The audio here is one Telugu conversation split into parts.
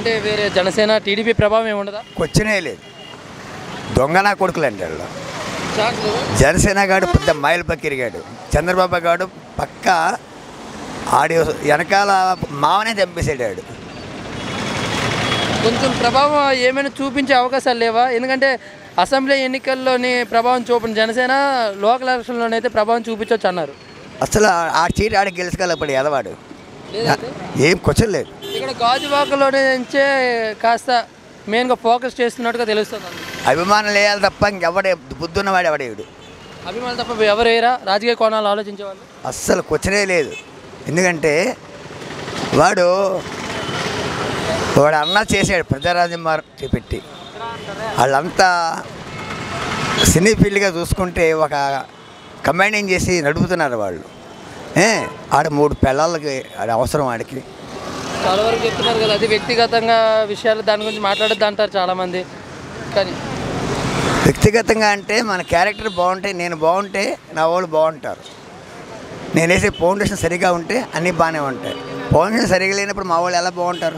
అంటే వేరే జనసేన టీడీపీ ప్రభావం ఏమి ఉండదా క్వశ్చనే లేదు దొంగనా కొడుకులు అండి వాళ్ళు ఛాన్స్ లేదా? జనసేన గాడు పెద్ద మైల్ పక్కిరిగాడు చంద్రబాబు గాడు పక్క ఆడియో వెనకాల మావనే చంపేసాడు ఆడు కొంచెం ప్రభావం ఏమైనా చూపించే అవకాశాలు లేవా ఎందుకంటే అసెంబ్లీ ఎన్నికల్లోని ప్రభావం చూపని జనసేన లోకల్ ఎలక్షన్లోనైతే ప్రభావం చూపించవచ్చు అన్నారు అసలు ఆ- ఆ చీట ఆడికి గెలుచుకోలేపడు ఎదవాడు లేదంటే ఏం క్వశ్చన్ లేదు ఇక్కడ గాజువాకలో నుంచే కాస్త మెయిన్గా ఫోకస్ చేస్తున్నట్టుగా తెలుస్తుంది అభిమానం వేయాలి తప్ప ఇంకెవడే బుద్ధున్నవాడు ఎవడేవుడు అభిమానులు తప్ప ఎవరు వేరా రాజకీయ కోణాలు ఆలోచించే వాళ్ళు అస్సలు క్వశ్చనే లేదు ఎందుకంటే వాడు వాడు అన్న చేశాడు ప్రజారాజ్యం పెట్టి వాళ్ళంతా సినీ ఫీల్డ్గా చూసుకుంటే ఒక కమాండింగ్ చేసి నడుపుతున్నారు వాళ్ళు ఏ ఆడ మూడు పిల్లలకి ఆడ అవసరం వాడికి చాలా వరకు చెప్తున్నారు కదా అది వ్యక్తిగతంగా విషయాలు దాని గురించి మాట్లాడద్దు అంటారు చాలామంది కానీ వ్యక్తిగతంగా అంటే మన క్యారెక్టర్ బాగుంటే నేను బాగుంటే నా వాళ్ళు బాగుంటారు నేను వేసే ఫౌండేషన్ సరిగా ఉంటే అన్నీ బాగానే ఉంటాయి ఫౌండేషన్ సరిగా లేనప్పుడు మా వాళ్ళు ఎలా బాగుంటారు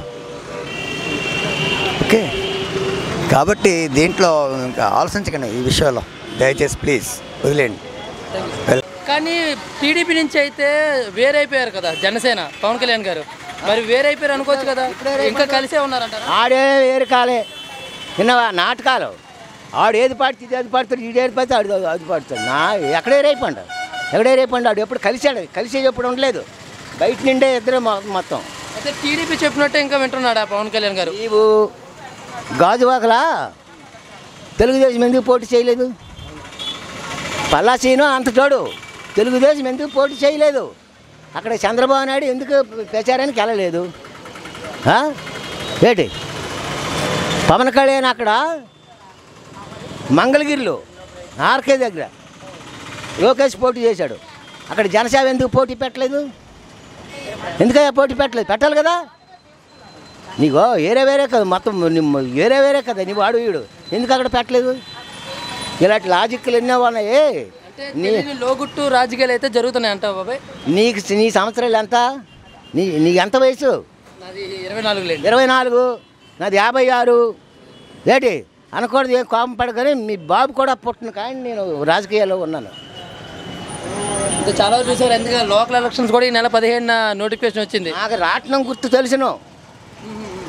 ఓకే కాబట్టి దీంట్లో ఇంకా ఆలోచించకండి ఈ విషయంలో దయచేసి ప్లీజ్ వదిలేండి వెల్ కానీ టీడీపీ నుంచి అయితే వేరైపోయారు కదా జనసేన పవన్ కళ్యాణ్ గారు మరి వేరైపోయారు అనుకోవచ్చు కదా ఇంకా కలిసే ఉన్నారంటారా ఆడే వేరు కాలే విన్నవా నాటకాలు ఆడు ఏది పాడితే ఇది అది పాడుతాడు ఈడు ఏది పాడితే ఆడు అది పాడుతాడు నా ఎక్కడే రేపండు ఎక్కడే రేపండు ఆడు ఎప్పుడు కలిసాడు కలిసి ఎప్పుడు ఉండలేదు బయట నిండే ఇద్దరు మొత్తం అయితే టీడీపీ చెప్పినట్టే ఇంకా వింటున్నాడా పవన్ కళ్యాణ్ గారు నీవు గాజువాకలా తెలుగుదేశం ఎందుకు పోటీ చేయలేదు పల్లాసీను అంత తోడు తెలుగుదేశం ఎందుకు పోటీ చేయలేదు అక్కడ చంద్రబాబు నాయుడు ఎందుకు ప్రచారానికి వెళ్ళలేదు ఆ? ఏంటి పవన్ కళ్యాణ్ అక్కడ మంగళగిరిలో ఆర్కే దగ్గర లోకేష్ పోటీ చేశాడు అక్కడ జనసేన ఎందుకు పోటీ పెట్టలేదు ఎందుకయ్యా పోటీ పెట్టలేదు పెట్టాలి కదా నీకో వేరే వేరే కదా మొత్తం నిమ్మ- వేరే వేరే కదా నీ వాడు వీడు ఎందుకు అక్కడ పెట్టలేదు ఇలాంటి లాజిక్లు ఎన్నో ఉన్నాయి అంటే తెలియని లోగుట్టు రాజకీయాలు అయితే జరుగుతున్నాయి అంటావు బాబాయ్ నీకు నీ సంవత్సరాలు ఎంత నీ నీకు ఎంత వయసు నాది ఇరవై నాలుగు లేదు ఇరవై నాలుగు నాది యాభై ఆరు ఏంటి అనకూడదు ఏం కోపం పడగానే మీ బాబు కూడా పుట్టిన కానీ నేను రాజకీయాల్లో ఉన్నాను ఇంకా చాలా వరకు చూసారు ఎందుకంటే లోకల్ ఎలక్షన్స్ కూడా ఈ నెల పదిహేను నోటిఫికేషన్ వచ్చింది నాకు రాట్నం గుర్తు తెలుసును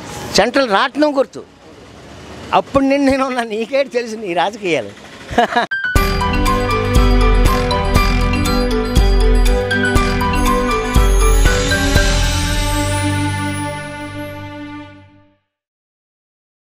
సెంట్రల్ రాట్నం గుర్తు అప్పుడు నిన్ను నేను ఉన్నా నీకేటి తెలుసు నీ రాజకీయాలు